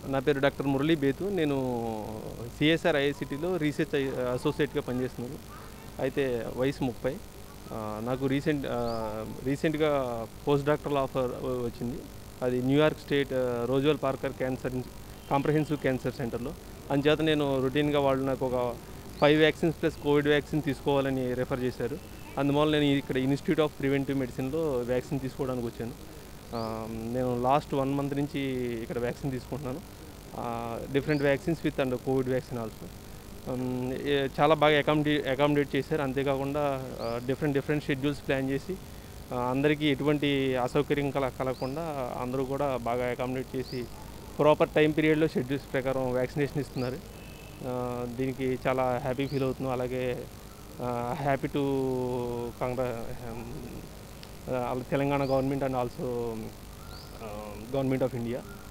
నా పేరు డాక్టర్ మురళీ బేతు నేను సిఎస్ఆర్ ఐఐసిటీలో రీసెర్చ్ ఐ- అసోసియేట్గా పనిచేస్తున్నాను అయితే వయసు ముప్పై ఆ, నాకు రీసెంట్ ఆ, రీసెంట్గా పోస్ట్ డాక్టర్ల ఆఫర్ వచ్చింది అది న్యూయార్క్ స్టేట్ ఆ, Roswell Park cancer in- comprehensive cancer సెంటర్లో అంచేత నేను రొటీన్గా వాళ్ళు నాకు ఒక five vaccines plus covid vaccine తీసుకోవాలని రెఫర్ చేశారు అందువల్ల నేను ఇక్కడ ఇన్స్టిట్యూట్ ఆఫ్ ప్రివెంటివ్ మెడిసిన్లో వ్యాక్సిన్ తీసుకోవడానికి వచ్చాను ఆ, నేను లాస్ట్ వన్ మంత్ నుంచి ఇక్కడ వ్యాక్సిన్ తీసుకుంటున్నాను different vaccines with and covid vaccine also చాలా బాగా అకామిడే అకామిడేట్ చేశారు అంతేకాకుండా డిఫరెంట్ డిఫరెంట్ షెడ్యూల్స్ ప్లాన్ చేసి ఆ, అందరికీ ఎటువంటి అసౌకర్యం కల కలగకుండా అందరూ కూడా బాగా అకామిడేట్ చేసి ప్రాపర్ టైం పీరియడ్లో షెడ్యూల్స్ ప్రకారం వ్యాక్సినేషన్ ఇస్తున్నారు ఆ, దీనికి చాలా హ్యాపీ ఫీల్ అవుతున్నాం అలాగే హ్యాపీ టు కాంగ్రా Telangana government and also government of India